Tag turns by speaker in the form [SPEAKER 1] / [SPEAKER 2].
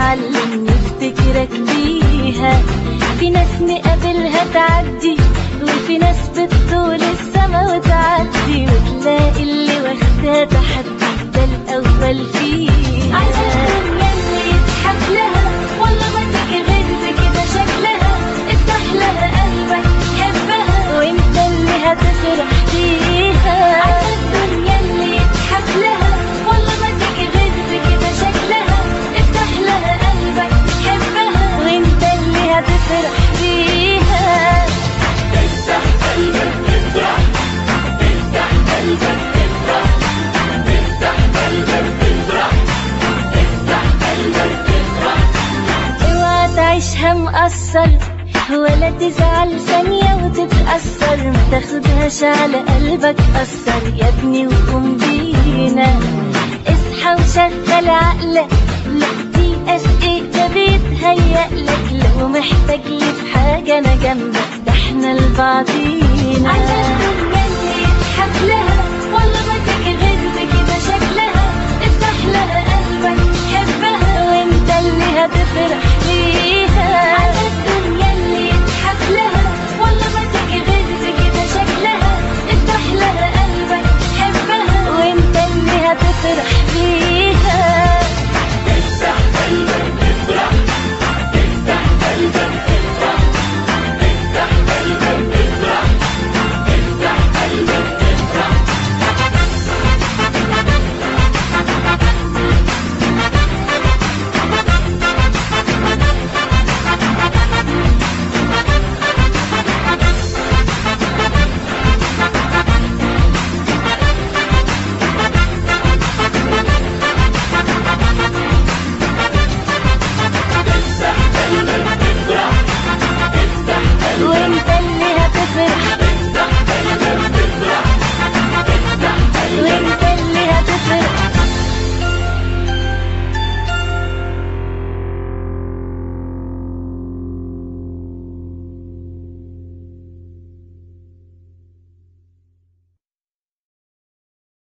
[SPEAKER 1] علمني افتكرك بيها في ناس نقابلها تعدي وفي ناس بتطول السما وتعدي وتلاقي اللي واخدها تحدي ده الأول فيها عشان يلي يضحك لها والله ما تيجي غير بكده شكلها افتح لها قلبك حبها وانت اللي هتفرح فيها عشان الدنيا اللي يضحك لها والله ما تيجي غير بكده شكلها افتح لها قلبك حبها وانت اللي هتفرح فيها
[SPEAKER 2] افتح قلبك افرح افتح قلبك افرح افتح قلبك افرح افتح قلبك افرح
[SPEAKER 1] اوعى تعيشها مقصر ولا تزعل ثانية وتتأثر ما تاخدهاش على قلبك أثر يا ابني وقوم بينا اصحى وشغل عقلك لا دي ايه ده بيتهيألك لو محتاج لي في حاجة أنا جنبك ده احنا لبعضينا عشان الدنيا اللي يضحك لها